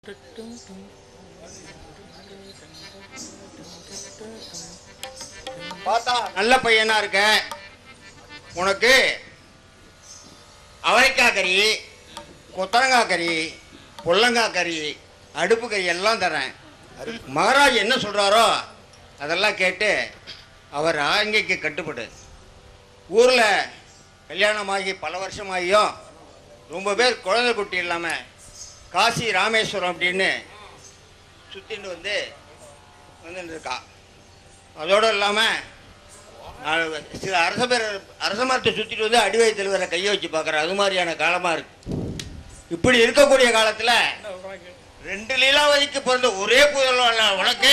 பார்த்தா நல்ல பையனா இருக்க உனக்கு அவரைக்காய் கறி கொத்தரங்காய் கறி புள்ளங்காய் கறி அடுப்பு கறி எல்லாம் தரேன் மகாராஜ் என்ன சொல்றாரோ அதெல்லாம் கேட்டு அவர் ஆங்கைக்கு கட்டுப்படு ஊரில் கல்யாணமாகி பல வருஷமாகியும் ரொம்ப பேர் குழந்தை குட்டி இல்லாமல் காசி ராமேஸ்வரம் அப்படின்னு சுற்றிட்டு வந்து வந்துட்டு இருக்கா அதோடு இல்லாமல் நான் சில அரச பேர் அரச மரத்தை சுற்றிட்டு வந்து அடி வயிற்றுல வேற கையை வச்சு பார்க்குறேன் அது மாதிரியான காலமாக இருக்கு இப்படி இருக்கக்கூடிய காலத்தில் ரெண்டு லீலாவதிக்கு பிறந்த ஒரே புதல்வன் உனக்கு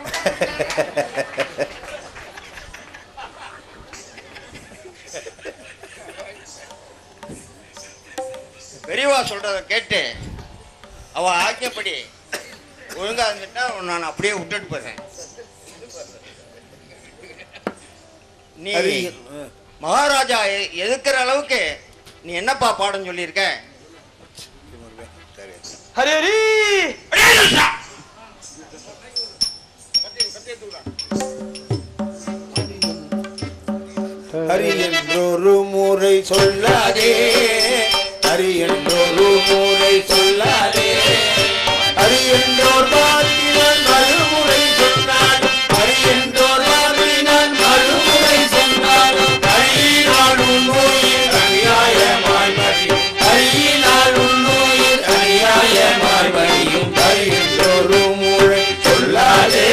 பெரியவா சொல்றத கேட்டு அவ ஆக்கியப்படி ஒழுங்கா இருந்துட்டா நான் அப்படியே விட்டுட்டு போறேன் நீ மகாராஜா எ- எதிர்க்கிற அளவுக்கு நீ என்னப்பா பாடம் சொல்லியிருக்க ஹரி ஹரி ஹரி என்றொரு முறை சொல்லாதே ஹரி என்றொரு முறை சொல்லாதே ஹரி என்றோர் பாட்டினான் மறுமுறை சொன்னான் ஹரி என்றோர் பாட்டினான் மறுமுறை சொன்னான் ஹரியினால் உன்னோயில் அநியாயமாய் மறியும் ஹரியினால் உன்னோயில் அநியாயமாய் மறியும் ஹரி என்றொரு முறை சொல்லாதே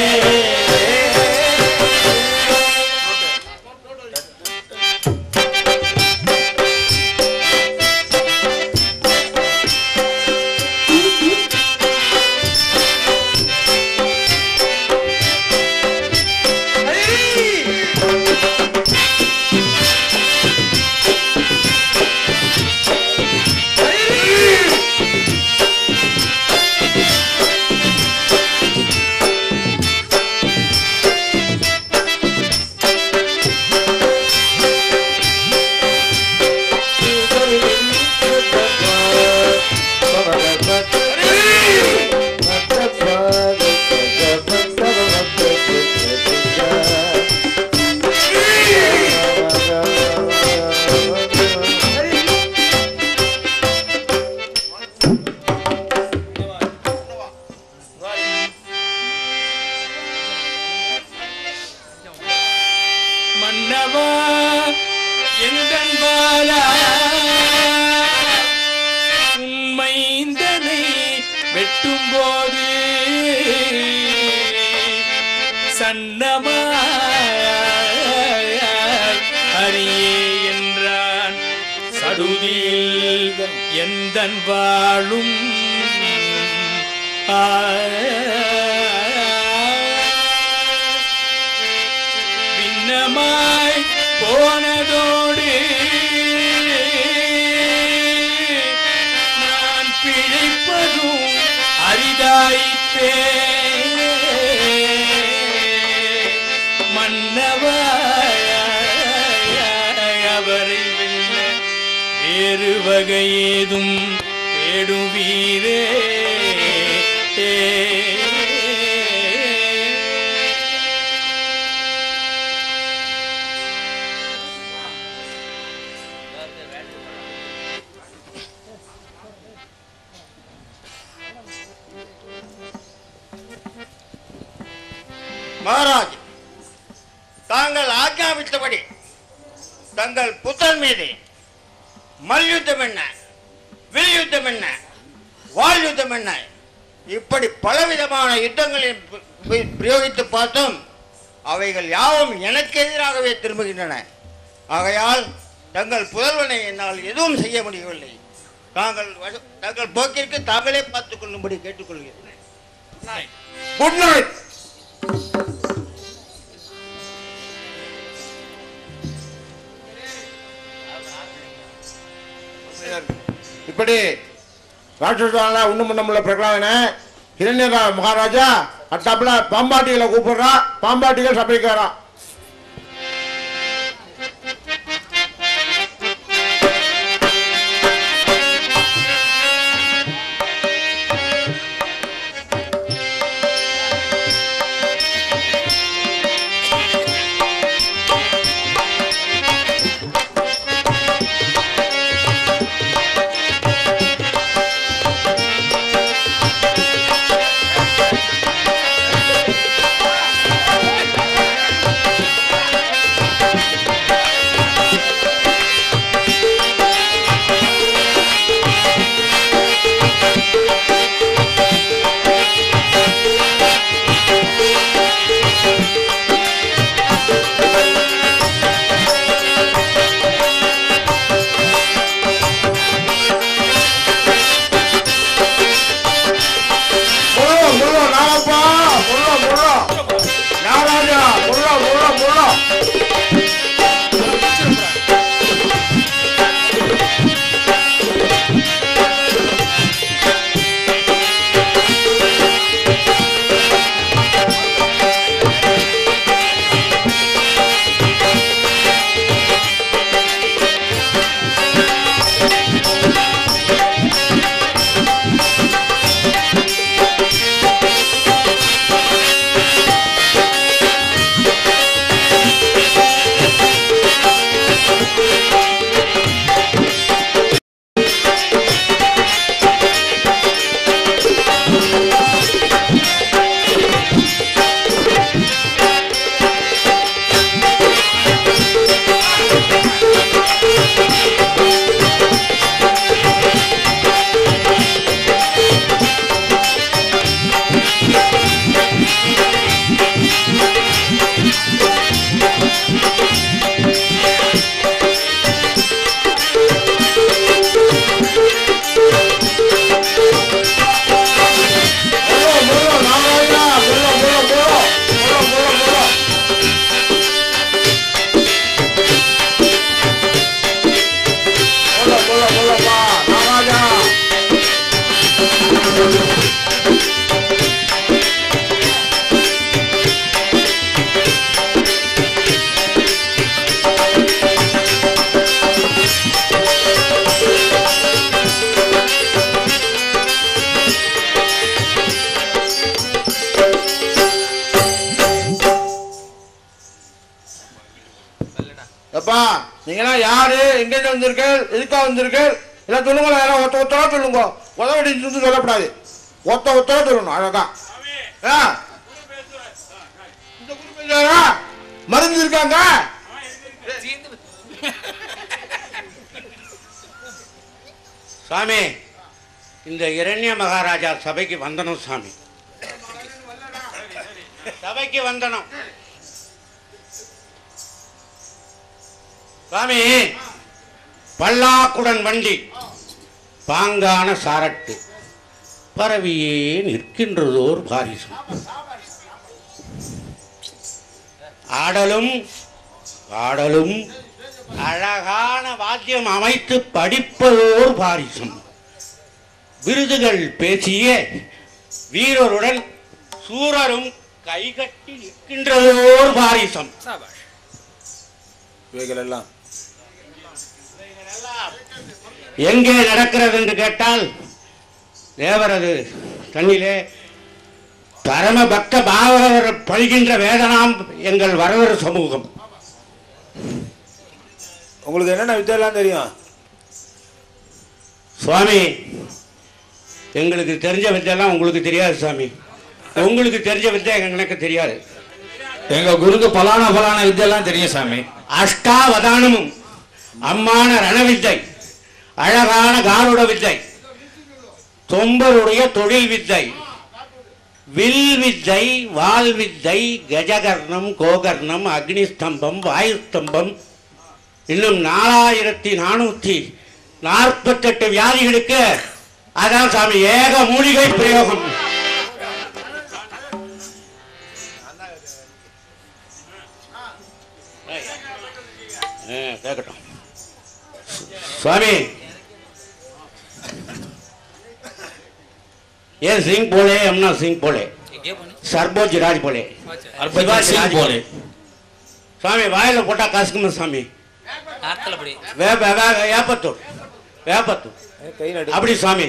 மன்னவா எந்தன் பாலா உண்மைந்தனை வெட்டும் போது சன்னமாய் அரியே என்றான் சடுதியில் எந்தன் வாழும் ஆ பின்னமாய் போனதோடு நான் பிழைப்பதும் அரிதாயிற்றே மன்னவாய் அவரை வெல்ல வேறு வகையேதும் தேடுவீரே மகாராஜ் தாங்கள் ஆக்ஞாபித்தபடி தங்கள் புத்தன் மீது மல்யுத்தம் என்ன வில்யுத்தம் என்ன வாள் யுத்தம் என்ன இப்படி பலவிதமான யுத்தங்களில் பி- பி- பிரயோகித்து பார்த்தோம் அவைகள் யாவும் எனக்கு எதிராகவே திரும்புகின்றன ஆகையால் தங்கள் புதல்வனை என்னால் எதுவும் செய்ய முடியவில்லை தாங்கள் வச- தங்கள் போக்கிற்கு தாங்களே பார்த்துக் கொள்ளும்படி கேட்டுக்கொள்கிறேன் குட் நைட் இப்படி ராட்சசால ஒண்ணும் பண்ண முடியல பிரகலாதன இரண்ய மகாராஜா அத்தாப்புல பாம்பாட்டிகளை கூப்பிடுறா பாம்பாட்டிகள் சபைக்கு வரா எப்பா நீங்களாம் யாரு எங்கேருந்து வந்திருக்கீர்கள் எதுக்கா வந்திருக்கீர்கள் இல்லை சொல்லுங்களா யாரும் ஒத்த ஒத்தரா சொல்லுங்க உதவடி இருந்து சொல்லக்கூடாது ஒத்த ஒத்தரா சொல்லணும் அழகா ஆ இந்த குரூப் யாரா மருந்து இருக்காங்க சாமி இந்த இரண்ய மகாராஜா சபைக்கு வந்தனம் சாமி சபைக்கு வந்தனம் சாமி பல்லாக்குடன் வண்டி பாங்கான சாரட்டு பரவியே நிற்கின்றதோர் பாரிசம் ஆடலும் பாடலும் அழகான வாத்தியம் அமைத்து படிப்பதோர் பாரிசம் விருதுகள் பேசிய வீரருடன் சூரரும் கைகட்டி நிற்கின்றதோர் பாரிசம் இவைகள் எல்லாம் எங்கே நடக்கிறது என்று கேட்டால் தேவரது தண்ணிலே பரம பக்த பாகவர் பழிகின்ற வேதனாம் எங்கள் வரவர் சமூகம் உங்களுக்கு என்னென்ன வித்தியெல்லாம் தெரியும் சுவாமி எங்களுக்கு தெரிஞ்ச வித்தையெல்லாம் உங்களுக்கு தெரியாது சாமி உங்களுக்கு தெரிஞ்ச வித்தை எனக்கு தெரியாது எங்க குருக்கு பலான பலான வித்தியெல்லாம் தெரியும் சாமி அஷ்டாவதானமும் அம்மான ரணவித்தை அழகான காருட வித்தை தொம்பருடைய தொழில் வித்தை வில் வித்தை வால் வித்தை கஜகர்ணம் கோகர்ணம் அக்னிஸ்தம்பம் வாயுஸ்தம்பம் இன்னும் நாலாயிரத்தி நானூத்தி நாற்பத்தெட்டு வியாதிகளுக்கு அதான் சாமி ஏக மூலிகை பிரயோகம் ஆ, கேட்கட்டும் சுவாமி ये सिंह बोले यमुना सिंह बोले सरबोज राज बोले அர்பஜன் சிங் போலே சுவாமி வாயில போட்டா கசுக்குமா சாமி ஆத்தலப்படி வே வே- வே- வேப்பத்தூர் வேப்பத்தூர் கை நடு அப்படி சுவாமி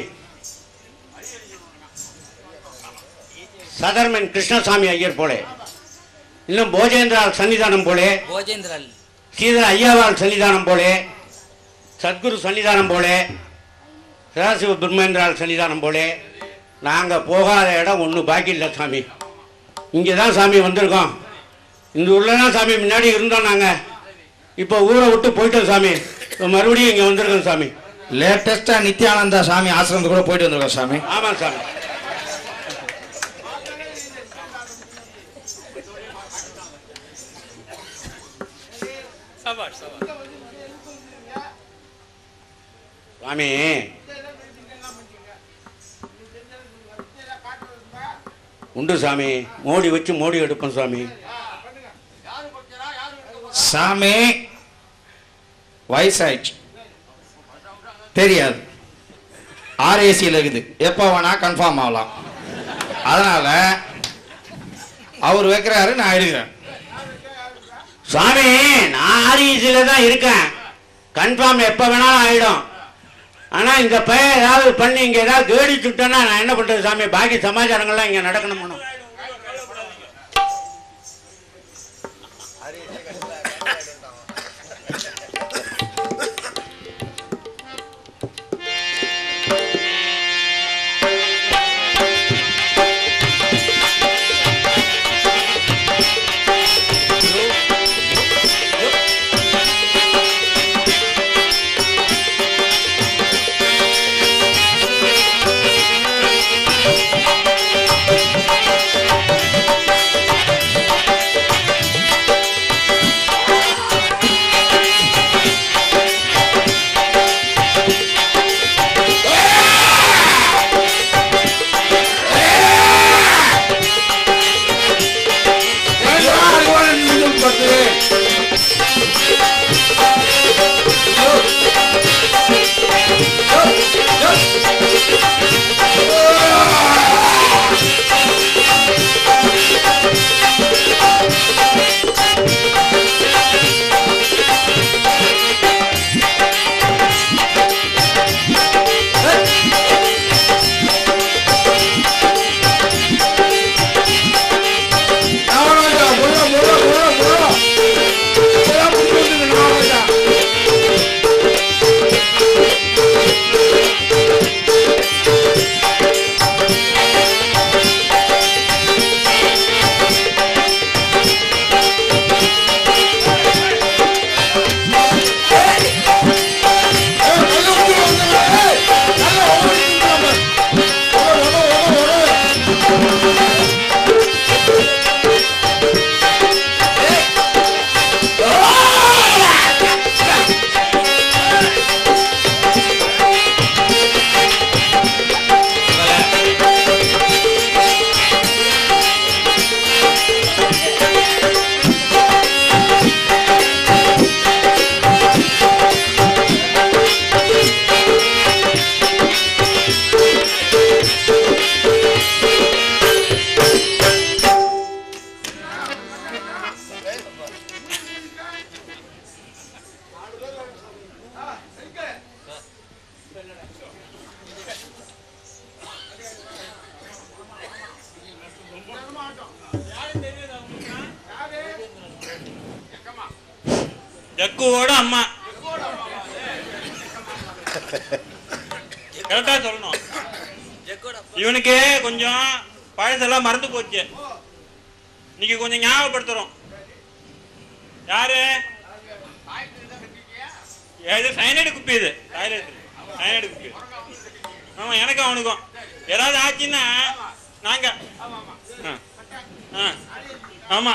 சதர்மன் கிருஷ்ணசாமி ஐயர் போலே இன்னும் போஜேந்திரால் சன்னிதானம் போலே போஜேந்திரல் ஸ்ரீதர ஐயாவால் சன்னிதானம் போலே சத்குரு சன்னிதானம் போலே சதாசிவ பிரம்மேந்திரால் சன்னிதானம் போலே நாங்கள் போகாத இடம் ஒன்றும் பாக்கி இல்லை சாமி இங்கே தான் சாமி வந்திருக்கோம் இந்த ஊரில் தான் சாமி முன்னாடி இருந்தோம் நாங்கள் இப்போ ஊரை விட்டு போயிட்டோம் சாமி இப்போ மறுபடியும் இங்கே வந்திருக்கோம் சாமி லேட்டஸ்டா நித்யானந்தா சாமி ஆசிரமத்துக்கு கூட போயிட்டு வந்திருக்கோம் சாமி ஆமாம் சாமி சபாஷ் சபாஷ் சாமி உண்டு சாமி மோடி வச்சு மோடி எடுப்போம் சாமி சாமி வயசாயிடுச்சு தெரியாது ஆர்ஏசியில் இருக்குது எப்போ வேணா கன்ஃபார்ம் ஆகலாம் அதனால அவர் வைக்கிறாரு நான் எடுக்கிறேன் சாமி நான் ஆர்இசியில் தான் இருக்கேன் கன்ஃபார்ம் எப்போ வேணாலும் ஆயிடும் ஆனால் இந்த பையன் ஏதாவது பண்ணி இங்கே ஏதாவது கேடி சுட்டேன்னா நான் என்ன பண்ணுறது சாமி பாக்கி சமாச்சாரங்கள்லாம் இங்கே நடக்கணும் ஆ ஜக்குவோட அம்மா கரெக்டா சொல்லணும் இவனுக்கு கொஞ்சம் பழசெல்லாம் மறந்து போச்சு இன்னைக்கு கொஞ்சம் ஞாபகப்படுத்துறோம் யாரு இது சைனைடு குப்பி இது டாய்லெட் சைனைடு குப்பி ஆமா எனக்கு அவனுக்கும் ஏதாவது ஆச்சுன்னா நாங்க ஆ. ஆ. ஆமா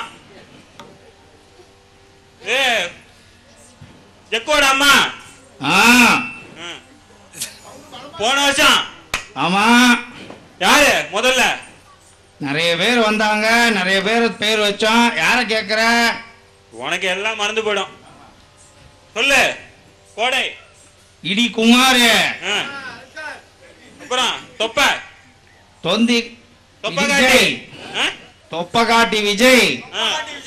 ஏ ஜக்கோட அம்மா ஆ ஆ. போன வருஷம் ஆமா யாரு முதல்ல நிறைய பேர் வந்தாங்க நிறைய பேர் பேர் வச்சோம் யாரை கேட்குற உனக்கு எல்லாம் மறந்து போயிடும் சொல்லு கோடை இடி குமார் ஆ. அப்புறம் தொப்ப தொந்தி தொப்ப விஜய் காட்டி ஆ? தொப்பகாட்டி விஜய் ஆ.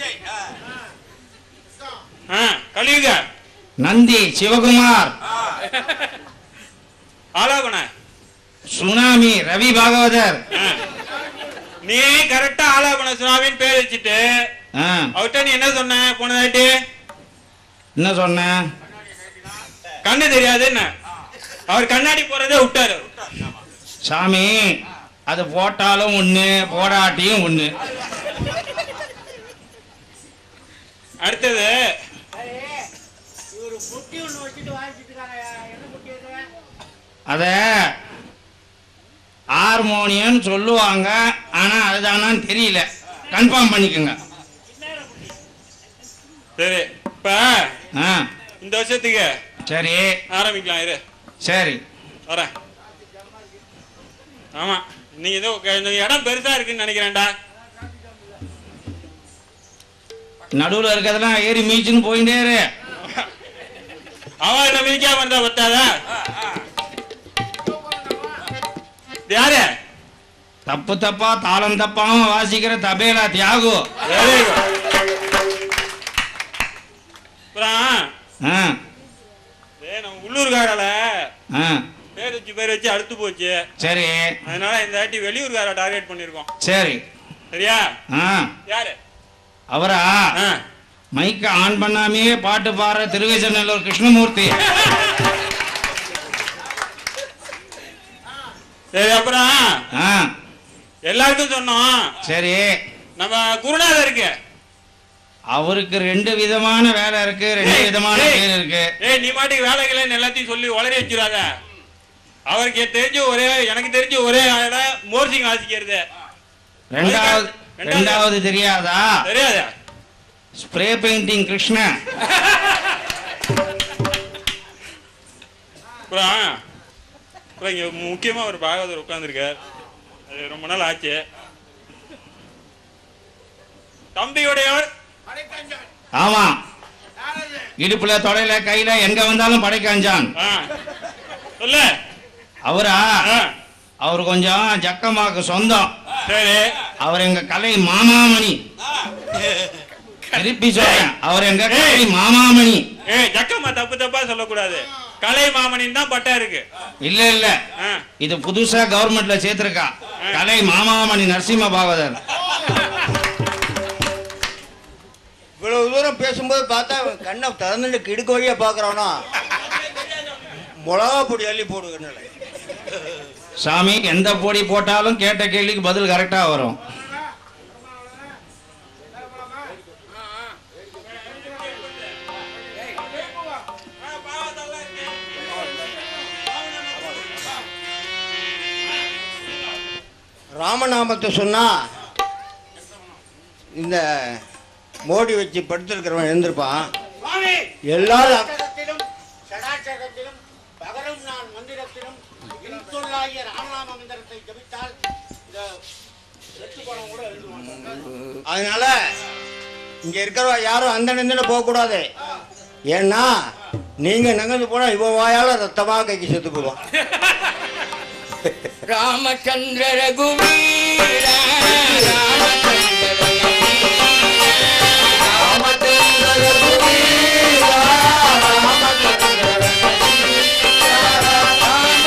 ஆ, கலியுக நந்தி சிவகுமார் ஆலாகுண சுனாமி ரவி பாகவதர் ஆ. நீ கரெக்டா ஆலாகுண சுனாமின்னு பேர் வச்சுட்டு ஆ, அவர்கிட்ட நீ என்ன சொன்ன போனதாட்டி என்ன சொன்னேன் கண்ணு தெரியாது என்ன அவர் கண்ணாடி போறதே விட்டாரு சாமி அது போட்டாலும் ஒண்ணு போடாட்டியும் ஒண்ணு அடுத்தது அத ஹார்மோனியம்னு சொல்லுவாங்க ஆனா அதுதானான்னு தெரியல கன்ஃபார்ம் பண்ணிக்கோங்க சரி இப்ப ஆ இந்த வருஷத்துக்கு சரி ஆரம்பிக்கலாம் இரு சரி வரேன் ஆமா நீங்க ஏதோ க- இந்த இடம் பெருசா இருக்குன்னு நினைக்கிறேன்டா நடுவுல இருக்கிறதெல்லாம் ஏறி மீச்சுன்னு போயிட்டே இரு அவன் என்ன மிதிக்காம இருந்தா பத்தாதா இது யாரு தப்பு தப்பா தாளம் தப்பாம வாசிக்கிற தபேலா தியாகு வெரி குட் அப்புறம் ஆ ஏய், நம்ம உள்ளூர்காரால ஆ பேர் வச்சு பேர் வச்சு அடுத்து போச்சு சரி அதனால இந்த வாட்டி வெளியூர்கார டார்கெட் பண்ணிருக்கோம் சரி சரியா ஆ யாரு அவரா ஆ. மைக்க ஆன் பண்ணாமையே பாட்டு பாடுற திருவேசநல்லூர் கிருஷ்ணமூர்த்தி சரி அப்புறம் ஆ எல்லாருக்கும் சொன்னோம் சரி நம்ம குருநாதருக்கு அவருக்கு ரெண்டு விதமான வேலை இருக்கு ரெண்டு ஏய், விதமான ஏய். பேர் இருக்கு ஏய் நீ மாட்டுக்கு வேலைகளை எல்லாத்தையும் சொல்லி உளறி வச்சிடாத அவருக்கு தெரிஞ்ச ஒரே எனக்கு தெரிஞ்ச ஒரே இடம் மோர்சிங் வாசிக்கிறது ரெண்டாவது ரெண்டாவது. ரெண்டாவது தெரியாதா தெரியாது ஸ்ப்ரே பெயிண்டிங் கிருஷ்ணன் அப்புறம் அப்புறம் இங்க முக்கியமா ஒரு பாகவதர் உட்கார்ந்துருக்கார் அது ரொம்ப நாள் ஆச்சு தம்பியுடையவர் ஆமா இடுப்புல தொடையில கையில எங்க வந்தாலும் படைக்காஞ்சான் ஆ. சொல்லு அவரா ஆ. அவர் கொஞ்சம் ஜக்கமாக்கு சொந்தம் சரி அவர் எங்க கலை மாமாமணி திருப்பி சொல்றேன் அவர் எங்க கலை மாமாமணி ஏய் ஜக்கம்மா தப்பு தப்பா சொல்லக்கூடாது கலை மாமனின் தான் பட்டா இருக்கு இல்ல இல்ல ஆ. இது புதுசா கவர்மெண்ட்ல சேர்த்திருக்கா கலை மாமாமணி நரசிம்ம பாகவதர் இவ்வளவு தூரம் பேசும்போது பார்த்தா அவன் கண்ணை திறந்துட்டு கிடுக்கு வழியா பாக்குறானோ மிளகா பொடி அள்ளி போடுங்கன்னு சாமி எந்த பொடி போட்டாலும் கேட்ட கேள்விக்கு பதில் கரெக்டா வரும் ராமநாமத்தை சொன்னா இந்த மோடி வச்சு படுத்திருக்கிறவன் எழுந்திருப்பான் எல்லாரும் சடாச்சரத்திலும் பகலும் நான் மந்திரத்திலும் இன்சொல்லாகிய ராமநாம மந்திரத்தை ஜபித்தால் இந்த வெற்றி படம் கூட எழுதுவாங்க அதனால இங்க இருக்கிறவ யாரும் அந்த நிந்தில போக கூடாது ஏன்னா நீங்க நகர்ந்து போனா இவ வாயால ரத்தமா கைக்கு செத்து போடுவான் ராமச்சந்திர ரகுவீர ராமச்சந்திர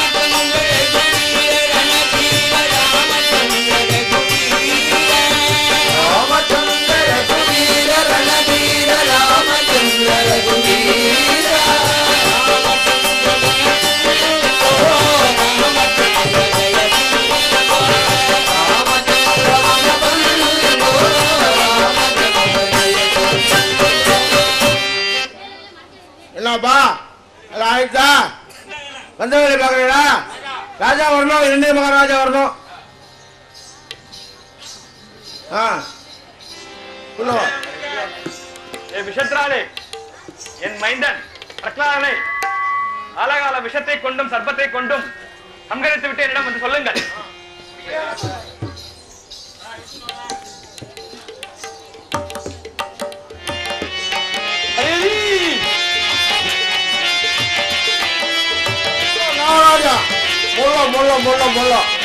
ராமச்சந்திர ஆயிடுச்சா வந்த வேலை பார்க்குறீங்களா ராஜா வரணும் இரண்டு மகாராஜா வரணும் ஆ உள்ள வா. ஏ விஷத்ராலே என் மைந்தன் பிரகலாதனை ஆலகால விஷத்தை கொண்டும் சர்ப்பத்தை கொண்டும் சங்கரித்து விட்டு என்னிடம் வந்து சொல்லுங்கள் மகாராஜா முல்லம் முல்லம் முல்லம் முல்லம்